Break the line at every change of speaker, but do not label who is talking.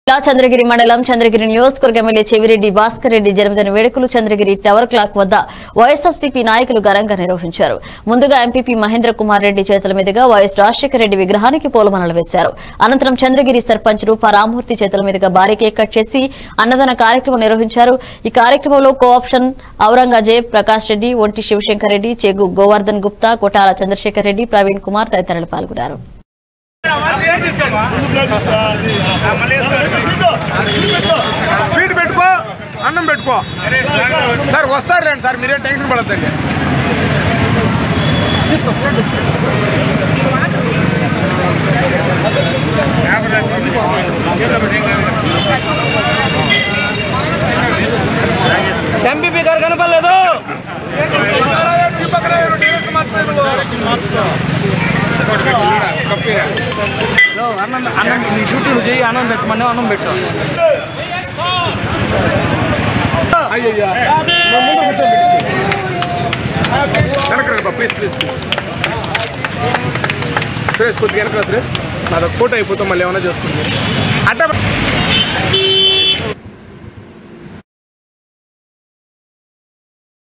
జిల్లా చంద్రగిరి మండలం చంద్రగిరి నియోజకవర్గ ఎమ్మెల్యే చెవిరెడ్డి భాస్కర్ రెడ్డి జన్మదిన వేడుకలు చంద్రగిరి టవర్ క్లాక్ వద్ద వైఎస్ఆర్సీపీ నాయకులు ఘనంగా నిర్వహించారు ముందుగా ఎంపీపీ మహేంద్ర కుమార్ రెడ్డి చేతుల మీదుగా వైఎస్ రాజశేఖర రెడ్డి విగ్రహానికి పూలమాలలు వేశారు అనంతరం చంద్రగిరి సర్పంచ్ రూపా రామూర్తి చేతుల మీదుగా భారీ కేక్ కట్ చేసి అన్నదాన కార్యక్రమం నిర్వహించారు ఈ కార్యక్రమంలో కోఆప్షన్ ఔరంగజేబ్ ప్రకాష్ రెడ్డి ఒంటి శివశంకర్ రెడ్డి చెగు గోవర్ధన్ గుప్తా కొటాల చంద్రశేఖర్ రెడ్డి ప్రవీణ్ కుమార్ తదితరులు పాల్గొన్నారు
స్వీట్ పెట్టుకో అన్నం పెట్టుకో సార్ వస్తారు రండి సార్ మీరే టెన్షన్ పడద్దండి
ఎంపీపీ గారు కనపడలేదు అన్నం అన్నం నీ డ్యూటీ నువ్వు చేయి అన్నం పెట్టమని అన్నం పెట్టు
వెనక ప్లీజ్ ప్లీజ్ సురేష్ కొద్దిగా వెనక సురేష్ నాది ఫోటో అయిపోతాం మళ్ళీ ఏమైనా చేసుకుంది అట్ట